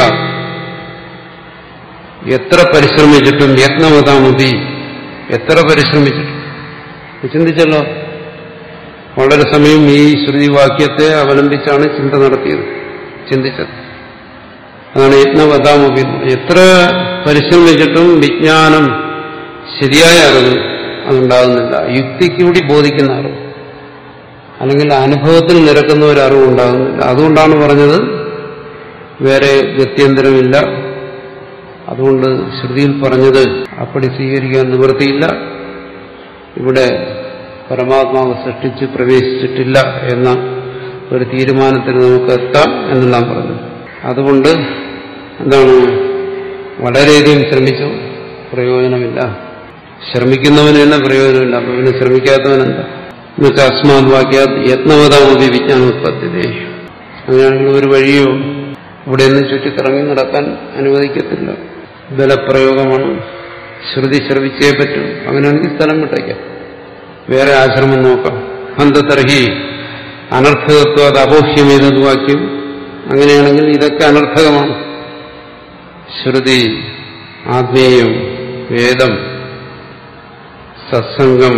എത്ര പരിശ്രമിച്ചിട്ടും യത്നമതാമതി എത്ര പരിശ്രമിച്ചിട്ടും ചിന്തിച്ചല്ലോ വളരെ സമയം ഈ ശ്രുതിവാക്യത്തെ അവലംബിച്ചാണ് ചിന്ത നടത്തിയത് ചിന്തിച്ചത് അതാണ് യത്നവതാമപി എത്ര പരിശ്രമിച്ചിട്ടും വിജ്ഞാനം ശരിയായ അറിവ് അതുണ്ടാകുന്നില്ല യുക്തിക്ക് കൂടി ബോധിക്കുന്ന അറിവ് അല്ലെങ്കിൽ അനുഭവത്തിൽ നിരക്കുന്ന ഒരു അറിവ് ഉണ്ടാകുന്നില്ല അതുകൊണ്ടാണ് പറഞ്ഞത് വേറെ ഗത്യന്തരമില്ല അതുകൊണ്ട് ശ്രുതിയിൽ പറഞ്ഞത് അപ്പടി സ്വീകരിക്കാൻ നിവൃത്തിയില്ല ഇവിടെ പരമാത്മാവ് സൃഷ്ടിച്ച് പ്രവേശിച്ചിട്ടില്ല എന്ന ഒരു തീരുമാനത്തിന് നമുക്ക് എത്താം എന്നെല്ലാം പറഞ്ഞു അതുകൊണ്ട് എന്താണ് വളരെയധികം ശ്രമിച്ചു പ്രയോജനമില്ല ശ്രമിക്കുന്നവന് തന്നെ പ്രയോജനമില്ല അപ്പൊ പിന്നെ ശ്രമിക്കാത്തവനെന്താ എന്നുവെച്ചാൽ അസ്മാത് വാക്യാ യത്നവതാമതി വിജ്ഞാനോത്പത്തിതേ അങ്ങനെയാണെങ്കിൽ ഒരു വഴിയോ ഇവിടെ നിന്ന് ചുറ്റിക്കറങ്ങി നടക്കാൻ അനുവദിക്കത്തില്ല ബലപ്രയോഗമാണ് ശ്രുതി ശ്രവിച്ചേ പറ്റൂ അങ്ങനെയാണെങ്കിൽ സ്ഥലം വിട്ടേക്കാം വേറെ ആശ്രമം നോക്കാം അന്തതർഹി അനർത്ഥകത്വം അത് അപോഹ്യമേതത് വാക്യം അങ്ങനെയാണെങ്കിൽ ഇതൊക്കെ അനർത്ഥകമാണ് ശ്രുതി ആത്മീയം വേദം സത്സംഗം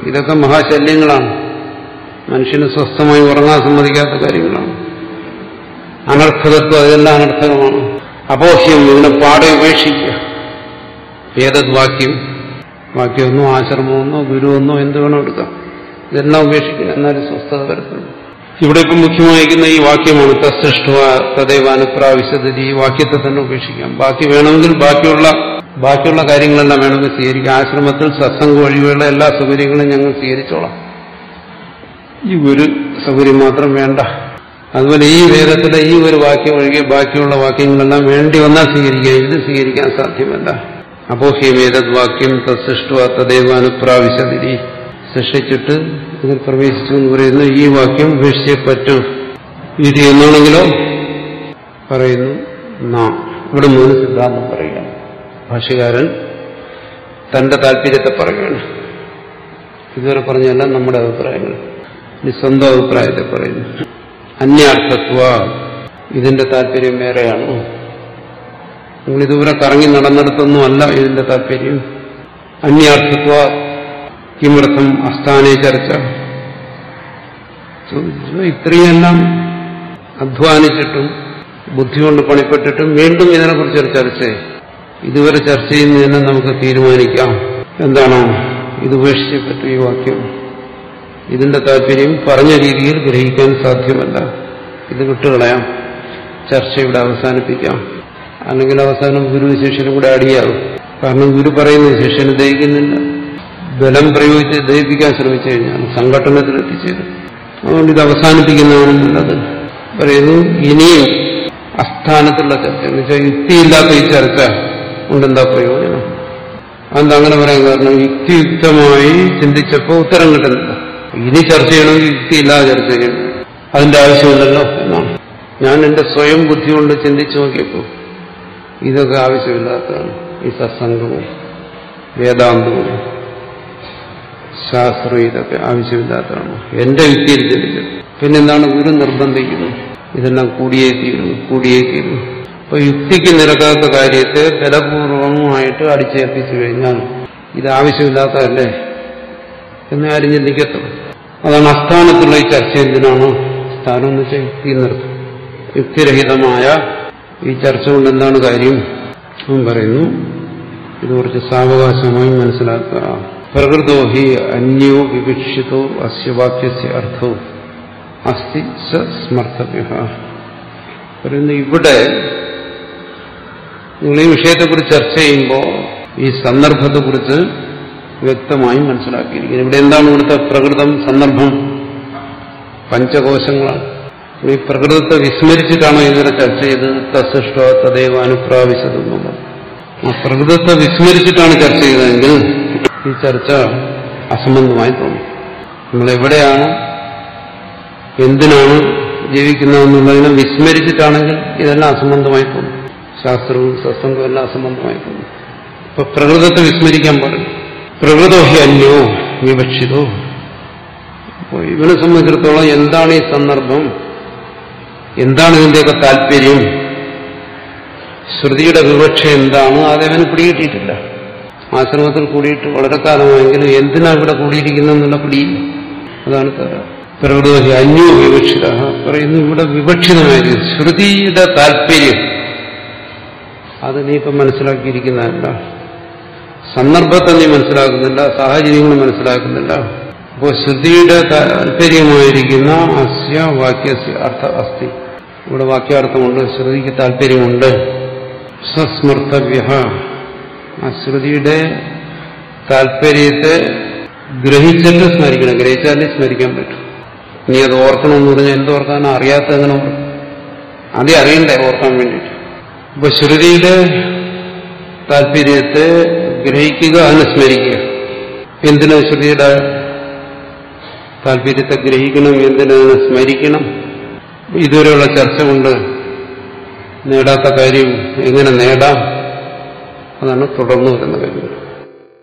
ഇതൊക്കെ മഹാശല്യങ്ങളാണ് മനുഷ്യന് സ്വസ്ഥമായി ഉറങ്ങാൻ സമ്മതിക്കാത്ത കാര്യങ്ങളാണ് അനർത്ഥകത്വം അതെല്ലാം അനർത്ഥകമാണ് അപോഹ്യം ഇതിനെ പാടെ ഉപേക്ഷിക്കുക ഏതത് വാക്യം വാക്യമൊന്നോ ആശ്രമമൊന്നോ ഗുരുവെന്നോ എന്ത് വേണോ എടുക്കാം ഇതെല്ലാം ഉപേക്ഷിക്കുക എന്നാലും സ്വസ്ഥത വരത്തുള്ളൂ ഇവിടെ ഇപ്പം മുഖ്യമായിരിക്കുന്ന ഈ വാക്യമാണ് തസ്സൃഷ്ട തദൈവ അനുപ്രാവശ്യത ഈ വാക്യത്തെ തന്നെ ഉപേക്ഷിക്കാം ബാക്കി വേണമെങ്കിൽ ബാക്കിയുള്ള ബാക്കിയുള്ള കാര്യങ്ങളെല്ലാം വേണമെങ്കിൽ സ്വീകരിക്കാം ആശ്രമത്തിൽ സത്സംഗം ഒഴികെയുള്ള എല്ലാ സൗകര്യങ്ങളും ഞങ്ങൾ സ്വീകരിച്ചോളാം ഈ ഒരു സൗകര്യം മാത്രം വേണ്ട അതുപോലെ ഈ വേദത്തിലെ ഈ ഒരു വാക്യം ഒഴികെ ബാക്കിയുള്ള വാക്യങ്ങളെല്ലാം വേണ്ടി വന്നാൽ സ്വീകരിക്കാം ഇത് സ്വീകരിക്കാൻ സാധ്യമല്ല അപോഹ്യമേതത് വാക്യം തസ്സൃഷ്ട തദൈവ അനുപ്രാവശ്യതിരി സൃഷ്ടിച്ചിട്ട് ഇതിൽ പ്രവേശിച്ചു എന്ന് പറയുന്നു ഈ വാക്യം ഉപേക്ഷിച്ചേ പറ്റൂ ഇത് എന്നാണെങ്കിലോ പറയുന്നു നാ ഇവിടെ മൂന്ന് സിദ്ധാന്തം പറയുകയാണ് ഭാഷ്യകാരൻ തന്റെ താല്പര്യത്തെ പറയുകയാണ് ഇതുവരെ പറഞ്ഞതെല്ലാം നമ്മുടെ അഭിപ്രായങ്ങൾ ഇനി സ്വന്തം അഭിപ്രായത്തെ പറയുന്നു അന്യാർത്ഥത്വ ഇതിന്റെ താല്പര്യം വേറെയാണ് നിങ്ങൾ ഇതുവരെ കറങ്ങി നടന്നിടത്തൊന്നും അല്ല ഇതിന്റെ താല്പര്യം അന്യാർത്ഥത്വ കിമർത്ഥം അസ്ഥാനെ ചർച്ച ചോദിച്ചു ഇത്രയെല്ലാം അധ്വാനിച്ചിട്ടും ബുദ്ധി കൊണ്ട് പണിപ്പെട്ടിട്ടും വീണ്ടും ഇതിനെക്കുറിച്ച് ഒരു ചർച്ച ഇതുവരെ ചർച്ച ചെയ്യുന്നതിനെ നമുക്ക് തീരുമാനിക്കാം എന്താണ് ഇത് ഉപേക്ഷിച്ചേ പറ്റൂ ഈ വാക്യം ഇതിന്റെ താല്പര്യം പറഞ്ഞ രീതിയിൽ ഗ്രഹിക്കാൻ സാധ്യമല്ല ഇത് വിട്ടുകളയാം ചർച്ച ഇവിടെ അവസാനിപ്പിക്കാം അല്ലെങ്കിൽ അവസാനം ഗുരു ശിഷ്യനും കൂടെ അടിയാകും കാരണം ഗുരു പറയുന്നത് ശിഷ്യന് ദഹിക്കുന്നില്ല ബലം പ്രയോഗിച്ച് ദഹിപ്പിക്കാൻ ശ്രമിച്ചു കഴിഞ്ഞാൽ സംഘടനത്തിൽ എത്തിച്ചേരും അതുകൊണ്ട് ഇത് അവസാനിപ്പിക്കുന്നതാണ് നല്ലത് പറയുന്നു ഇനിയും അസ്ഥാനത്തുള്ള ചർച്ച എന്ന് വെച്ചാൽ യുക്തിയില്ലാത്ത ഈ ചർച്ച കൊണ്ടെന്താ പ്രയോജനം അതെന്താ അങ്ങനെ പറയാൻ കാരണം യുക്തിയുക്തമായി ചിന്തിച്ചപ്പോൾ ഉത്തരം കിട്ടുന്നില്ല ഇനി ചർച്ച ചെയ്യണമെങ്കിൽ യുക്തിയില്ലാതെ ചർച്ച ചെയ്യണം അതിന്റെ ആവശ്യമില്ലല്ലോ എന്നാണ് ഞാൻ എന്റെ സ്വയം ബുദ്ധി കൊണ്ട് ചിന്തിച്ചു നോക്കിയപ്പോൾ ഇതൊക്കെ ആവശ്യമില്ലാത്തതാണ് ഈ സത്സംഗവും വേദാന്തവും ശാസ്ത്രം ഇതൊക്കെ ആവശ്യമില്ലാത്തതാണ് എന്റെ യുക്തിയിൽ ചിന്തിച്ചത് പിന്നെന്താണ് ഗുരു നിർബന്ധിക്കുന്നത് ഇതെല്ലാം കൂടിയേ തീരും കൂടിയേ തീരും അപ്പൊ യുക്തിക്ക് നിരക്കാത്ത കാര്യത്തെ ബലപൂർവമായിട്ട് അടിച്ചേൽപ്പിച്ചു കഴിഞ്ഞാൽ ഇത് ആവശ്യമില്ലാത്തതല്ലേ എന്ന് ആരും ചിന്തിക്കത്തുള്ളൂ അതാണ് അസ്ഥാനത്തുള്ള ഈ ചർച്ച എന്തിനാണ് സ്ഥാനം എന്ന് വെച്ചാൽ യുക്തി നിർത്തും യുക്തിരഹിതമായ ഈ ചർച്ച കൊണ്ട് എന്താണ് കാര്യം അവൻ പറയുന്നു ഇത് കുറച്ച് സാവകാശമായി മനസ്സിലാക്കുക പ്രകൃതോ ഹി അന്യോ വിവക്ഷിതോ അസ്യ വാക്യസ്യ അർത്ഥവും അസ്തി സ സ്മർത്തവ്യ പറയുന്നു ഇവിടെ നിങ്ങൾ ഈ വിഷയത്തെക്കുറിച്ച് ചർച്ച ചെയ്യുമ്പോൾ ഈ സന്ദർഭത്തെക്കുറിച്ച് വ്യക്തമായി മനസ്സിലാക്കിയിരിക്കുന്നു ഇവിടെ എന്താണ് ഇവിടുത്തെ പ്രകൃതം സന്ദർഭം പഞ്ചകോശങ്ങളാണ് ഈ പ്രകൃതത്തെ വിസ്മരിച്ചിട്ടാണോ ഇതുവരെ ചർച്ച ചെയ്തത് തസ്സൃഷ്ട തദൈവ അനുപ്രാവശ്യതെന്നുള്ളത് ആ പ്രകൃതത്തെ വിസ്മരിച്ചിട്ടാണ് ചർച്ച ചെയ്തതെങ്കിൽ ഈ ചർച്ച അസംബന്ധമായി തോന്നും നിങ്ങൾ എവിടെയാണ് എന്തിനാണ് ജീവിക്കുന്നതെന്നുള്ളതിനെ വിസ്മരിച്ചിട്ടാണെങ്കിൽ ഇതെല്ലാം അസംബന്ധമായി തോന്നും ശാസ്ത്രവും സത്സംഗവും എല്ലാം അസംബന്ധമായി തോന്നും ഇപ്പൊ പ്രകൃതത്തെ വിസ്മരിക്കാൻ പാടില്ല പ്രകൃതോ ഹി അന്യോ വിവക്ഷിതോ അപ്പോൾ ഇവനെ സംബന്ധിച്ചിടത്തോളം എന്താണ് ഈ സന്ദർഭം എന്താണ് ഇതിന്റെയൊക്കെ താല്പര്യം ശ്രുതിയുടെ വിവക്ഷ എന്താണ് അതവന് പിടികിട്ടിയിട്ടില്ല ആശ്രമത്തിൽ കൂടിയിട്ട് വളരെ കാലമായെങ്കിലും എന്തിനാ ഇവിടെ കൂടിയിരിക്കുന്നെന്നുള്ള പിടിയില്ല അതാണ് തര പ്രകൃതി അന്യോ വിവക്ഷിത പറയുന്നു ഇവിടെ വിവക്ഷിതമായിരിക്കും ശ്രുതിയുടെ താല്പര്യം അത് നീ ഇപ്പം മനസ്സിലാക്കിയിരിക്കുന്നതല്ല സന്ദർഭത്തെ നീ മനസ്സിലാക്കുന്നില്ല സാഹചര്യങ്ങൾ മനസ്സിലാക്കുന്നില്ല അപ്പോൾ ശ്രുതിയുടെ താല്പര്യമായിരിക്കുന്ന അസ്യ വാക്യസ്യ അർത്ഥ അസ്ഥി ഇവിടെ വാക്യാർത്ഥമുണ്ട് ശ്രുതിക്ക് താല്പര്യമുണ്ട് സസ്മർത്തവ്യ ആ ശ്രുതിയുടെ താല്പര്യത്തെ ഗ്രഹിച്ചിട്ട് സ്മരിക്കണം ഗ്രഹിച്ചാലേ സ്മരിക്കാൻ പറ്റും നീ അത് ഓർക്കണമെന്ന് പറഞ്ഞാൽ എന്തോർക്കാനോ അറിയാത്ത എങ്ങനെ ഓർക്കും ആദ്യം അറിയണ്ടേ ഓർക്കാൻ വേണ്ടിയിട്ട് അപ്പൊ ശ്രുതിയുടെ താല്പര്യത്തെ ഗ്രഹിക്കുക അതിനെ സ്മരിക്കുക എന്തിനാ ശ്രുതിയുടെ താല്പര്യത്തെ ഗ്രഹിക്കണം എന്തിനതിനെ സ്മരിക്കണം ഇതുവരെയുള്ള ചർച്ച കൊണ്ട് നേടാത്ത കാര്യം എങ്ങനെ നേടാം അതാണ് തുടർന്നു വരുന്ന കാര്യം